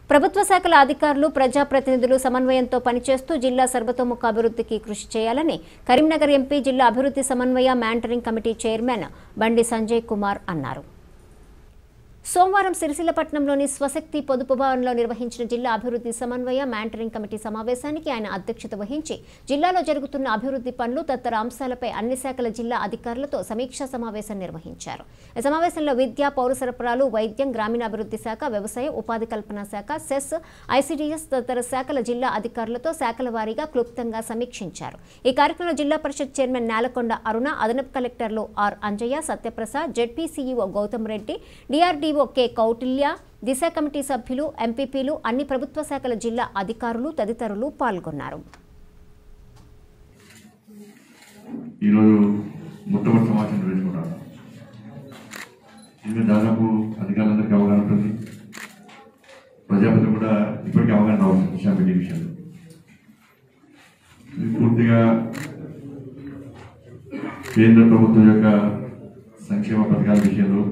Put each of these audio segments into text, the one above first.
ప్రభుత్వ శాఖల అధికారులు ప్రజాప్రతినిధులు సమన్వయంతో పనిచేస్తూ జిల్లా సర్వతోముఖ అభివృద్ధికి కృషి చేయాలని కరీంనగర్ ఎంపీ జిల్లా అభివృద్ధి సమన్వయ మ్యాంటరింగ్ కమిటీ చైర్మన్ బండి సంజయ్ కుమార్ అన్నారు సోమవారం సిరిసిల్లపట్నంలోని స్వశక్తి పొదుపు భవన్లో నిర్వహించిన జిల్లా అభివృద్ధి సమన్వయ మ్యాంటరింగ్ కమిటీ సమావేశానికి ఆయన అధ్యక్షత వహించి జిల్లాలో జరుగుతున్న అభివృద్ధి పనులు తదితర అంశాలపై అన్ని శాఖల జిల్లా అధికారులతో సమీక్షా సమావేశం నిర్వహించారు ఈ సమావేశంలో విద్య పౌర సరఫరాలు వైద్యం గ్రామీణాభివృద్ధి శాఖ వ్యవసాయ ఉపాధి కల్పన శాఖ సెస్ ఐసీడీఎస్ తదితర శాఖల జిల్లా అధికారులతో శాఖల వారీగా క్లుప్తంగా సమీక్షించారు ఈ కార్యక్రమంలో జిల్లా పరిషత్ చైర్మన్ నేలకొండ అరుణ అదనపు కలెక్టర్లు R Anjaiah Satyaprasad ZP CEO Gautham Reddy DRDO K Kautilya Disha committee సభ్యులు ఎంపీపీలు అన్ని ప్రభుత్వ శాఖల జిల్లా అధికారులు తదితరులు పాల్గొన్నారు ఈరోజు మొట్టమొదటి సమావేశం నిర్వహించుకుంటాను దీని దాదాపు అధికారులందరికీ అవగాహన ఉంటుంది ప్రజాపతి కూడా ఇప్పటికీ అవగాహన రావచ్చు విశాఖపట్నం విషయంలో ఇది పూర్తిగా కేంద్ర ప్రభుత్వం యొక్క సంక్షేమ పథకాల విషయంలో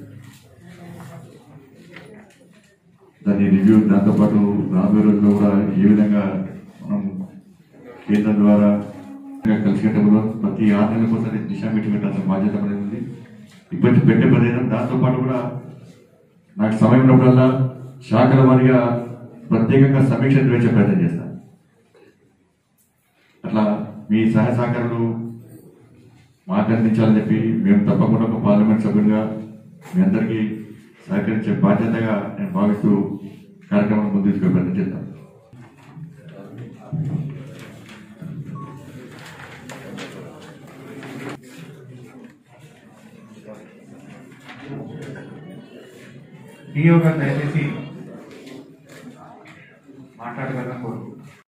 దాని రివ్యూ దాంతోపాటు రాబోయే రోజుల్లో కూడా ఏ విధంగా మనం కేంద్రం ద్వారా కలిసికట్టులో ప్రతి ఆరు నెలలకు ఒకసారి దిశా మీటింగ్ పెట్టాల్సిన బాధ్యత అనేది ఉంది ఇప్పటి పెట్టే పని ఏదైనా దాంతో పాటు కూడా నాకు సమయం ఉన్నప్పుడల్లా శాఖల వారిగా ప్రత్యేకంగా సమీక్ష నిర్వహించే ప్రయత్నం చేస్తాను అట్లా మీ సహాయ సహకారాలు మాకు అందించాలని చెప్పి మేము తప్పకుండా ఒక పార్లమెంట్ సభ్యులుగా మీ అందరికీ సహకరించే బాధ్యతగా నేను భావిస్తూ కార్యక్రమం ముందు తీసుకునే ప్రయత్నం చేస్తాను డిఓ గారు దయచేసి మాట్లాడగలరా కోరు